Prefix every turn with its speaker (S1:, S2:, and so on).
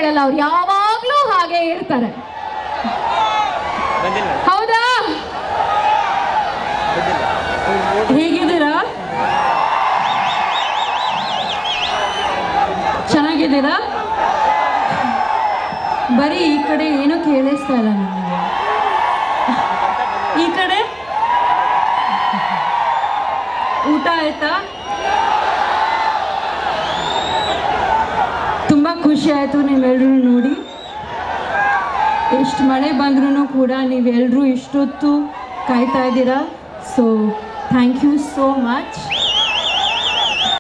S1: ಇರಲ್ಲ ಅವ್ರು ಯಾವಾಗ್ಲೂ ಹಾಗೆ ಇರ್ತಾರೆ ಹೌದಾ
S2: ಹೇಗಿದ್ದೀರಾ ಚೆನ್ನಾಗಿದ್ದೀರಾ ಬರೀ ಈ ಕಡೆ ಏನೂ ಕೇಳಿಸ್ತಾ ಇಲ್ಲ ನನಗೆ ಈ ಕಡೆ ಊಟ ಆಯ್ತಾ ತುಂಬ ಖುಷಿ ಆಯಿತು ನೀವೆಲ್ಲರೂ ನೋಡಿ ಎಷ್ಟು ಮಳೆ ಬಂದ್ರೂ ಕೂಡ ನೀವೆಲ್ಲರೂ ಇಷ್ಟೊತ್ತು ಕಾಯ್ತಾ ಇದ್ದೀರಾ so thank you so much